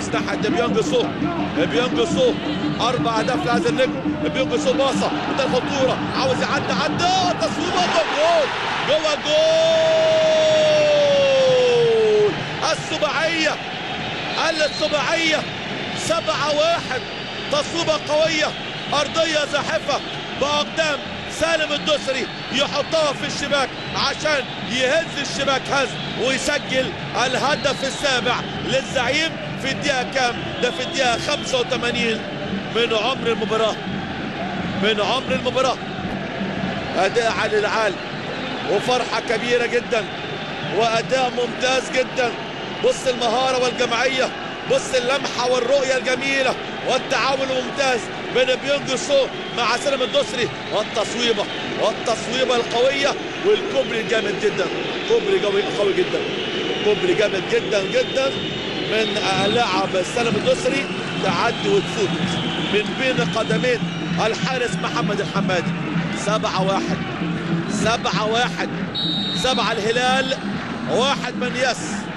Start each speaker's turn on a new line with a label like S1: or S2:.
S1: ناحيه بيونج سو بيونج سو اربع اهداف لهذا النجم بيونج سو باصه ده الخطوره عاوز يعدي عدى تصويبه جوه الجول جوه الجول السباعيه السباعيه سبعة واحد تصويبة قوية أرضية زاحفة بأقدام سالم الدسري يحطها في الشباك عشان يهز الشباك هز ويسجل الهدف السابع للزعيم في الدقيقة كام؟ ده في الدقيقة 85 من عمر المباراة من عمر المباراة أداء علي العال وفرحة كبيرة جدا وأداء ممتاز جدا بص المهارة والجماعية بص اللمحة والرؤية الجميلة والتعاون الممتاز بين بيونج سو مع سالم الدسري والتصويبة والتصويبة القوية والكوبري الجامد جدا كوبري قوي قوي جدا كوبري جامد جدا جدا من لاعب سالم الدسري تعدي وتفوت من بين قدمين الحارس محمد الحمادي سبعة واحد سبعة واحد سبعة الهلال واحد من يس